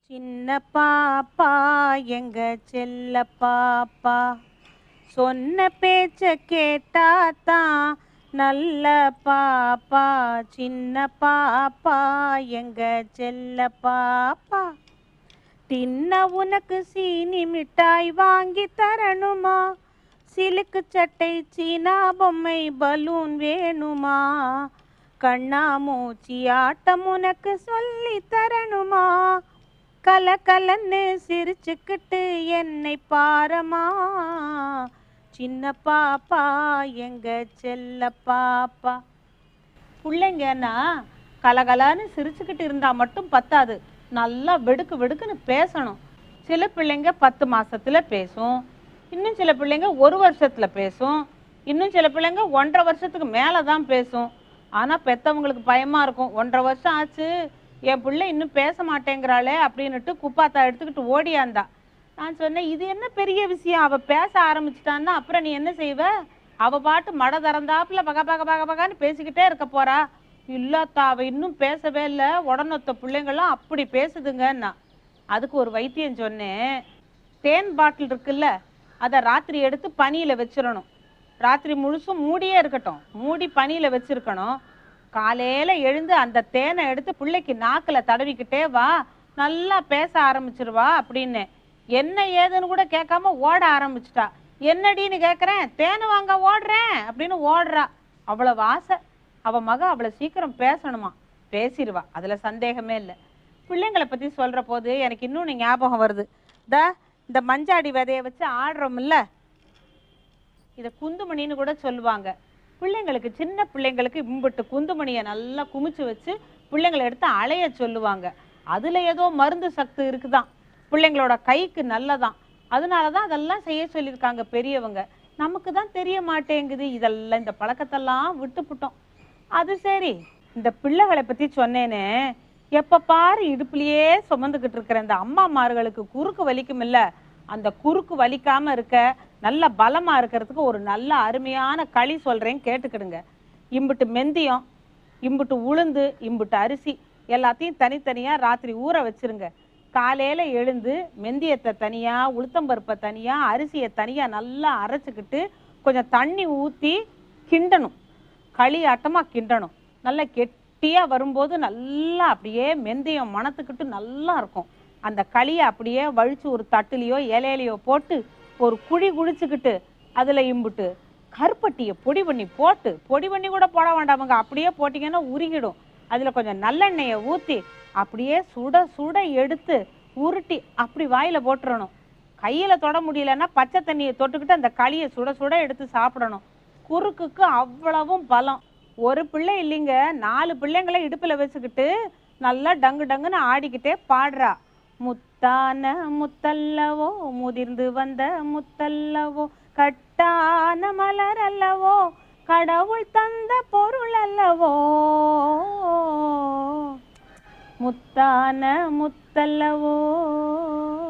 சின்ன பாப்பா எங்க செல்ல பாப்பா சொன்ன பேச்ச கேட்டாதான் நல்ல பாப்பா சின்ன பாப்பா எங்க செல்ல பாப்பா தின்ன உனக்கு சீனி மிட்டாய் வாங்கி தரணுமா சிலுக்கு சட்டை சீனா பொம்மை பலூன் வேணுமா கண்ணா மூச்சி ஆட்டம் உனக்கு சொல்லி தரணுமா கல கலன்னு சிரிச்சுக்கிட்டு என்னை பாரமா சின்ன பாப்பா எங்க செல்ல பாப்பா பிள்ளைங்கன்னா கலகலன்னு சிரிச்சுக்கிட்டு இருந்தா மட்டும் பத்தாது நல்லா வெடுக்கு வெடுக்குன்னு பேசணும் சில பிள்ளைங்க பத்து மாசத்துல பேசும் இன்னும் சில பிள்ளைங்க ஒரு வருஷத்துல பேசும் இன்னும் சில பிள்ளைங்க ஒன்றரை வருஷத்துக்கு மேல தான் பேசும் ஆனா பெத்தவங்களுக்கு பயமா இருக்கும் ஒன்றரை வருஷம் ஆச்சு என் பிள்ளை இன்னும் பேச மாட்டேங்கிறாளே அப்படின்னுட்டு குப்பாத்தா எடுத்துக்கிட்டு ஓடியாந்தா நான் சொன்னேன் இது என்ன பெரிய விஷயம் அவ பேச ஆரம்பிச்சிட்டான்னா அப்புறம் நீ என்ன செய்வ அவ பாட்டு மட திறந்தாப்புல பக பக பக பகான்னு பேசிக்கிட்டே இருக்க போறா இல்லாத்தா அவ இன்னும் பேசவே இல்லை உடனொத்த பிள்ளைங்களாம் அப்படி பேசுதுங்கன்னா அதுக்கு ஒரு வைத்தியம் சொன்னேன் தேன் பாட்டில் இருக்குல்ல அதை ராத்திரி எடுத்து பனியில வச்சிடணும் ராத்திரி முழுசும் மூடியே இருக்கட்டும் மூடி பனியில வச்சிருக்கணும் காலையில எழுந்து அந்த தேனை எடுத்து பிள்ளைக்கு நாக்குல தடவிக்கிட்டே வா நல்லா பேச ஆரம்பிச்சிருவா அப்படின்னு என்ன ஏதுன்னு கூட கேட்காம ஓட ஆரம்பிச்சிட்டா என்னடின்னு கேட்குறேன் தேனை வாங்க ஓடுறேன் அப்படின்னு ஓடுறா அவ்வளவு ஆசை அவ மக அவ்வளவு சீக்கிரம் பேசணுமா பேசிடுவா அதுல சந்தேகமே இல்லை பிள்ளைங்களை பத்தி சொல்ற போது எனக்கு இன்னொன்று ஞாபகம் வருது தா இந்த மஞ்சாடி விதைய வச்சு ஆடுறோம்ல இதை குந்துமணின்னு கூட சொல்லுவாங்க பிள்ளைங்களுக்கு சின்ன பிள்ளைங்களுக்கு இம்புட்டு குந்துமணியை நல்லா குமிச்சு வச்சு பிள்ளைங்களை எடுத்து அலைய சொல்லுவாங்க அதுல ஏதோ மருந்து சக்தி இருக்குதான் பிள்ளைங்களோட கைக்கு நல்லதான் அதனால தான் அதெல்லாம் செய்ய சொல்லியிருக்காங்க பெரியவங்க நமக்கு தான் தெரிய மாட்டேங்குது இதெல்லாம் இந்த பழக்கத்தெல்லாம் விட்டுப்புட்டோம் அது சரி இந்த பிள்ளைகளை பத்தி சொன்னேனே எப்ப பாரு இடுப்புலயே சுமந்துக்கிட்டு இருக்கிற இந்த அம்மாமார்களுக்கு குறுக்கு வலிக்கும் இல்ல அந்த குறுக்கு வலிக்காம இருக்க நல்ல பலமா இருக்கிறதுக்கு ஒரு நல்ல அருமையான களி சொல்றேன் கேட்டுக்கிடுங்க இம்புட்டு மெந்தியம் இம்புட்டு உளுந்து இம்புட்டு அரிசி எல்லாத்தையும் தனித்தனியா ராத்திரி ஊற வச்சிருங்க காலையில எழுந்து மெந்தியத்தை தனியா உளுத்தம்பருப்பை தனியா அரிசியை தனியா நல்லா அரைச்சுக்கிட்டு கொஞ்சம் தண்ணி ஊத்தி கிண்டணும் களி ஆட்டமா கிண்டணும் நல்லா கெட்டியா வரும்போது நல்லா அப்படியே மெந்தயம் மணத்துக்கிட்டு நல்லா இருக்கும் அந்த களியை அப்படியே வழிச்சு ஒரு தட்டுலையோ இலையிலையோ போட்டு ஒரு குழி குழிச்சுக்கிட்டு அதுல இம்புட்டு கருப்பட்டியை பொடி பண்ணி போட்டு பொடி பண்ணி கூட போட வேண்டாமுங்க அப்படியே போட்டிங்கன்னா உருகிடும் அதுல கொஞ்சம் நல்லெண்ணெயை ஊத்தி அப்படியே சுட சுட எடுத்து உருட்டி அப்படி வாயில போட்டுறணும் கையில தொட முடியலன்னா பச்சை தண்ணியை தொட்டுக்கிட்டு அந்த களியை சுட சுட எடுத்து சாப்பிடணும் குறுக்குக்கு அவ்வளவும் பலம் ஒரு பிள்ளை இல்லைங்க நாலு பிள்ளைங்களை இடுப்புல வச்சுக்கிட்டு நல்லா டங்கு டங்குன்னு ஆடிக்கிட்டே பாடுறா முத்தான முத்தல்லவோ முதிர்ந்து வந்த முத்தல்லவோ கட்டான மலர் அல்லவோ கடவுள் தந்த பொருள் அல்லவோ முத்தான முத்தல்லவோ